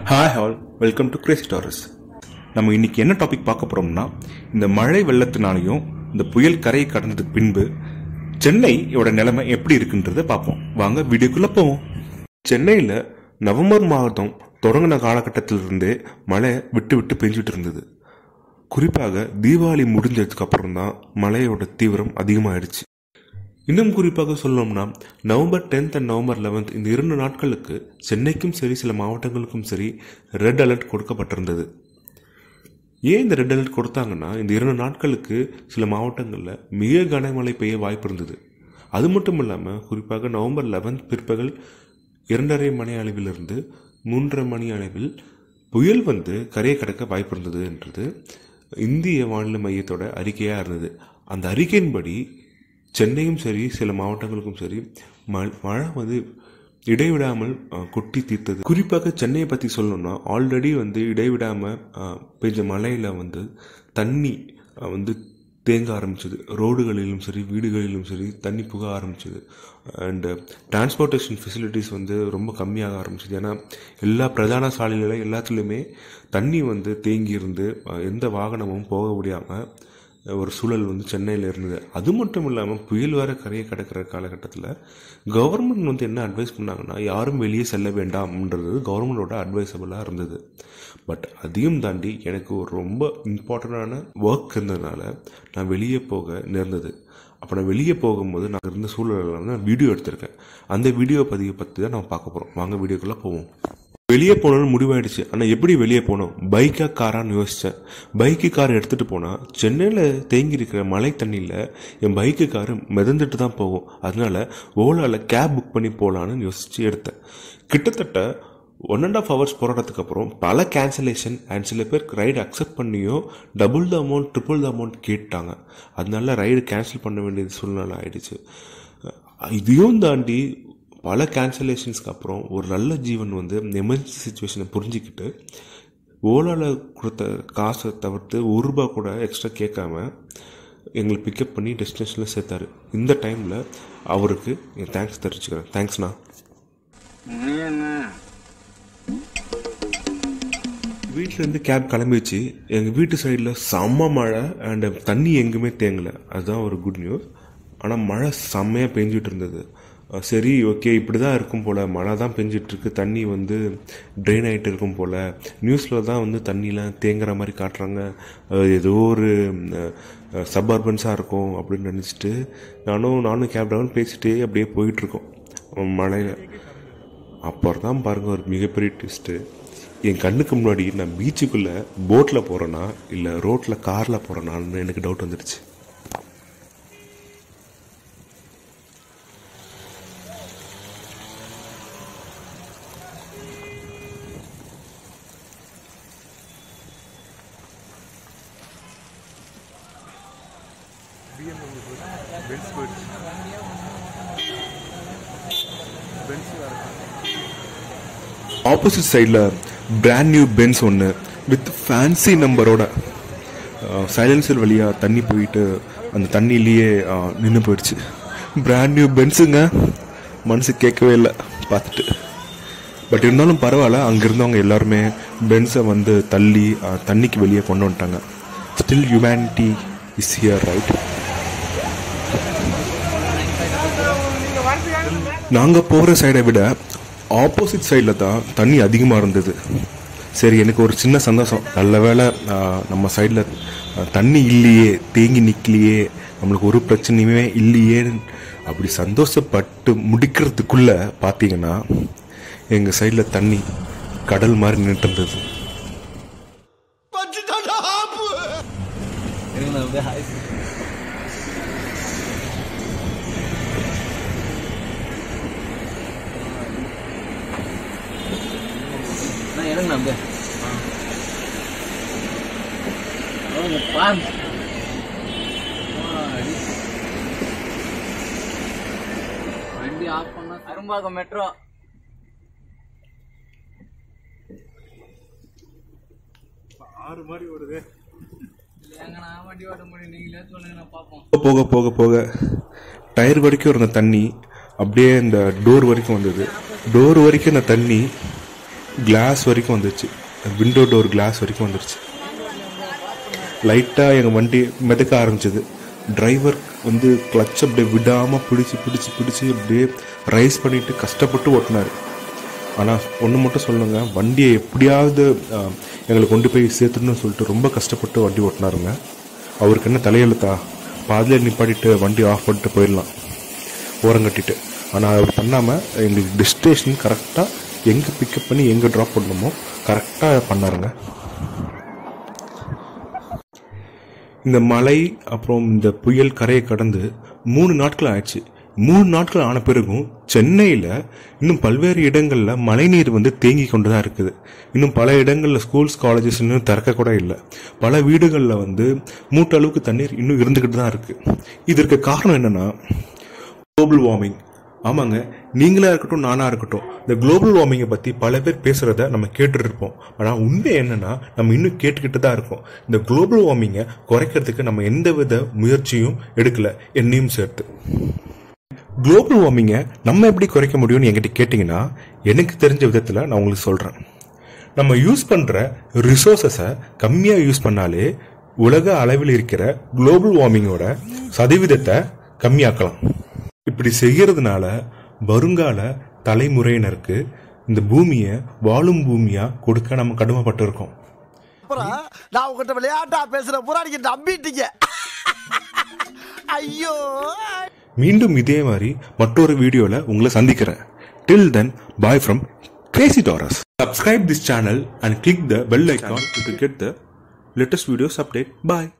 hi all welcome to Crazy Taurus நம்ம இன்னைக்கு என்ன டாபிக் பார்க்க போறோம்னா இந்த மழை வெள்ளத்தினாலையும் இந்த புயல் கரையை கடந்ததுக்கு பின்பு சென்னையோட நிலைமை எப்படி இருக்குன்றதை பார்ப்போம் வாங்க வீடியோக்குள்ள போவோம் சென்னையில் நவம்பர் மாதம் தொடங்கின காலகட்டத்திலிருந்தே மழை விட்டு விட்டு பெஞ்சிட்டு இருந்தது குறிப்பாக தீபாவளி முடிஞ்சதுக்கு அப்புறம் தான் மழையோட தீவிரம் அதிகமாயிடுச்சு இன்னும் குறிப்பாக சொல்லணும்னா November tenth and November eleventh இந்த இரண்டு நாட்களுக்கு சென்னைக்கும் சரி சில மாவட்டங்களுக்கும் சரி ரெட் அலர்ட் கொடுக்கப்பட்டிருந்தது ஏன் இந்த ரெட் அலர்ட் கொடுத்தாங்கன்னா இந்த இரண்டு நாட்களுக்கு சில மாவட்டங்களில் மிக கனமழை பெய்ய வாய்ப்பு இருந்தது அது மட்டும் இல்லாமல் குறிப்பாக நவம்பர் லெவன்த் பிற்பகல் இரண்டரை மணி அளவிலிருந்து மூன்றரை மணி அளவில் புயல் வந்து கரையை கடக்க வாய்ப்பு இருந்தது என்றது இந்திய வானிலை மையத்தோட அறிக்கையாக இருந்தது அந்த அறிக்கையின்படி சென்னையும் சரி சில மாவட்டங்களுக்கும் சரி ம- மழை வந்து இடைவிடாமல் அஹ், கொட்டி தீர்த்தது குறிப்பாக சென்னையை பற்றி சொல்லணும்னா ஆல்ரெடி வந்து இடைவிடாமல் பெஞ்ச மழையில் வந்து தண்ணி அஹ், வந்து தேங்க ஆரம்பிச்சது ரோடுகளிலும் சரி வீடுகளிலும் சரி தண்ணி புக ஆரம்பிச்சது அண்டு டிரான்ஸ்போர்ட்டேஷன் ஃபெசிலிட்டிஸ் வந்து ரொம்ப கம்மியாக ஆரம்பிச்சது ஏன்னா எல்லா பிரதான சாலைகளில் எல்லாத்துலேயுமே தண்ணி வந்து தேங்கி இருந்து அஹ், எந்த வாகனமும் போக முடியாமல் ஒரு சூழல் வந்து சென்னையில் இருந்தது அது மட்டும் இல்லாமல் புயல் வேற கரையை கடக்கிற காலகட்டத்தில் கவர்மெண்ட் வந்து என்ன அட்வைஸ் பண்ணாங்கன்னா யாரும் வெளியே செல்ல வேண்டாம்ன்றது கவர்மெண்டோட அட்வைசபிளாக இருந்தது பட் அதையும் தாண்டி எனக்கு ஒரு ரொம்ப இம்பார்ட்டண்டான ஒர்க் இருந்ததுனால நான் வெளியே போக நேர்ந்தது அப்போ நான் வெளியே போகும்போது நான் இருந்த சூழலில் வந்து நான் வீடியோ எடுத்திருக்கேன் அந்த வீடியோ பதிவை பற்றி தான் நம்ம பார்க்க போகிறோம் வாங்க வீடியோக்குள்ளே போவோம் வெளியே போகணும்னு முடிவாயிடுச்சு ஆனால் எப்படி வெளியே போகணும் பைக்கா காரான்னு யோசித்தேன் பைக்கு கார் எடுத்துகிட்டு போனால் சென்னையில் தேங்கி இருக்கிற மழை தண்ணியில் என் பைக்கு காரு மிதந்துட்டு தான் போகும் அதனால ஓலாவில் கேப் புக் பண்ணி போகலான்னு யோசித்து எடுத்தேன் கிட்டத்தட்ட ஒன் அண்ட் ஆஃப் ஹவர்ஸ் போராட்டத்துக்கு அப்புறம் பல கேன்சலேஷன் அண்ட் சில பேர் ரைடு அக்செப்ட் பண்ணியும் double the amount triple the amount கேட்டாங்க அதனால ரைடு கேன்சல் பண்ண வேண்டியது சூழ்நிலை ஆயிடுச்சு இதையும் தாண்டி பல கேன்சலேஷன்ஸ்க்கு அப்புறம் ஒரு நல்ல ஜீவன் வந்து எமர்ஜென்சி சுச்சுவேஷனை புரிஞ்சுக்கிட்டு ஓலாவில் கொடுத்த காசை தவிர்த்து ஒரு ரூபா கூட எக்ஸ்ட்ரா கேட்காம எங்களை பிக்கப் பண்ணி டெஸ்டினேஷனில் சேர்த்தாரு இந்த டைமில் அவருக்கு என் தேங்க்ஸ் தெரிவிச்சுக்கிறேன் தேங்க்ஸ்ண்ணா வீட்டிலேருந்து கேப் கிளம்பிச்சு எங்கள் வீட்டு சைடில் செம்ம மழை அண்ட் தண்ணி எங்குமே தேங்கலை அதுதான் ஒரு குட் நியூஸ் ஆனால் மழை செம்மையாக பெஞ்சிட்டு இருந்தது அஹ் சரி ஓகே இப்படி தான் இருக்கும் போல் மழை தான் பெஞ்சிட்டு இருக்கு தண்ணி வந்து ட்ரெயின் ஆகிட்டு இருக்கும் போல் நியூஸில் தான் வந்து தண்ணிலாம் தேங்குற மாதிரி காட்டுறாங்க அஹ் ஏதோ ஒரு சப்பர்பன்ஸாக இருக்கும் அப்படின்னு நினச்சிட்டு நானும் நானும் கேப் டிரைவர் பேசிட்டே அப்படியே போயிட்டுருக்கோம் மழையில் அப்புறம் தான் பாருங்க ஒரு மிகப்பெரிய ட்விஸ்ட்டு என் கண்ணுக்கு முன்னாடி நான் பீச்சுக்குள்ளே போட்டில் போகிறேன்னா இல்லை ரோட்டில் காரில் போகிறேனான்னு எனக்கு டவுட் வந்துடுச்சு ஆப்போசிட் சைடில் பிராண்ட் நியூ பென்ஸ் ஒன்று வித் ஃபேன்சி நம்பரோட சைலன்சர் வழியாக தண்ணி போயிட்டு அந்த தண்ணியிலேயே நின்று போயிடுச்சு பிராண்ட் நியூ பென்ஸுங்க மனசு கேட்கவே இல்லை பார்த்துட்டு பட் இருந்தாலும் பரவாயில்ல அங்கே இருந்தவங்க எல்லாருமே பென்ஸை வந்து தள்ளி அஹ், தண்ணிக்கு வெளியே கொண்டு வந்துட்டாங்க still humanity is here right நாங்கள் போகிற சைடை விட ஆப்போசிட் சைடில் தான் தண்ணி அதிகமாக இருந்தது சரி எனக்கு ஒரு சின்ன சந்தோஷம் நல்ல வேளை ஆஹ், நம்ம சைடில் தண்ணி இல்லையே தேங்கி நிற்கலையே நம்மளுக்கு ஒரு பிரச்சனையுமே இல்லையே அப்படி சந்தோஷப்பட்டு முடிக்கிறதுக்குள்ள பார்த்தீங்கன்னா எங்கள் சைடில் தண்ணி கடல் மாதிரி நின்றுட்டு இருந்தது இருங்க அப்படியே ஹாய் நான் இறங்க அப்படியே அவங்க பாருங்க வண்டி ஆஃப் பண்ணா அரும்பாக்கம் மெட்ரோ ஆறு மாதிரி வருது ஏங்க நான் வண்டி ஓட்ட முடியும் நீங்களே சொல்லுங்க நான் பார்ப்போம் போக போக போக டயர் வரைக்கும் இருந்த தண்ணி அப்படியே இந்த டோர் வரைக்கும் வந்தது டோர் வரைக்கும் இந்த தண்ணி கிளாஸ் வரைக்கும் வந்துருச்சு விண்டோ டோர் கிளாஸ் வரைக்கும் வந்துருச்சு லைட்டாக எங்கள் வண்டி மிதக்க ஆரம்பிச்சது டிரைவர் வந்து கிளச் அப்படியே விடாமல் பிடிச்சி பிடிச்சி பிடிச்சி அப்படியே ரைஸ் பண்ணிட்டு கஷ்டப்பட்டு ஓட்டினார் ஆனால் ஒன்று மட்டும் சொல்லுங்க வண்டியை எப்படியாவது ஆஹ், எங்களை கொண்டு போய் சேர்த்துடணும்னு சொல்லிட்டு ரொம்ப கஷ்டப்பட்டு வண்டி ஓட்டினாருங்க அவருக்கு என்ன தலையெழுத்தா பாதியில் நிப்பாட்டிட்டு வண்டி ஆஃப் பண்ணிட்டு போயிடலாம் ஓரங்கட்டிட்டு ஆனால் அப்படி பண்ணாமல் எங்களுக்கு டெஸ்டினேஷன் கரெக்டாக எங்கே பிக்கப் பண்ணி எங்கே ட்ராப் பண்ணணுமோ கரெக்டாக பண்ணாருங்க இந்த மழை அப்புறம் இந்த புயல் கரையை கடந்து மூணு நாட்கள் ஆயிடுச்சு மூணு நாட்கள் ஆன பிறகும் சென்னையில் இன்னும் பல்வேறு இடங்களில் மழைநீர் வந்து தேங்கி கொண்டு தான் இருக்குது இன்னும் பல இடங்களில் ஸ்கூல்ஸ் காலேஜஸ் இன்னும் திறக்க கூட இல்லை பல வீடுகளில் வந்து மூட்ட அளவுக்கு தண்ணீர் இன்னும் இருந்துக்கிட்டு தான் இருக்கு இதற்கு காரணம் என்னன்னா குளோபல் வார்மிங் ஆமாங்க நீங்களா இருக்கட்டும் நானா இருக்கட்டும் இந்த குளோபல் வார்மிங்கை பத்தி பல பேர் பேசுறத நம்ம கேட்டுட்டு இருப்போம் ஆனா உண்மை என்னன்னா நம்ம இன்னும் கேட்டுக்கிட்டு தான் இருக்கோம் இந்த குளோபல் வார்மிங்கை குறைக்கிறதுக்கு நம்ம எந்தவித முயற்சியும் எடுக்கல என்னையும் சேர்த்து குளோபல் வார்மிங்கை நம்ம எப்படி குறைக்க முடியும்னு என்கிட்ட கேட்டிங்கன்னா எனக்கு தெரிஞ்ச விதத்தில் நான் உங்களுக்கு சொல்கிறேன் நம்ம யூஸ் பண்ணுற ரிசோர்ஸஸை கம்மியாக யூஸ் பண்ணாலே உலக அளவில் இருக்கிற குளோபல் வார்மிங்கோட சதவீதத்தை கம்மியாக்கலாம் இப்படி செய்யறதுனால வருங்கால தலைமுறையினருக்கு இந்த பூமியை வாழும் பூமியா கொடுக்க நம்ம கடமைப்பட்டு இருக்கோம் அப்புறம் நான் உங்ககிட்ட விளையாட்டா பேசுற பூரா நீங்க நம்பிட்டீங்க ஐயோ மீண்டும் இதே மாதிரி மற்றொரு வீடியோல உங்களை சந்திக்கிறேன் till then bye from Crazy Taurus subscribe this channel and click the bell icon to get the latest videos update bye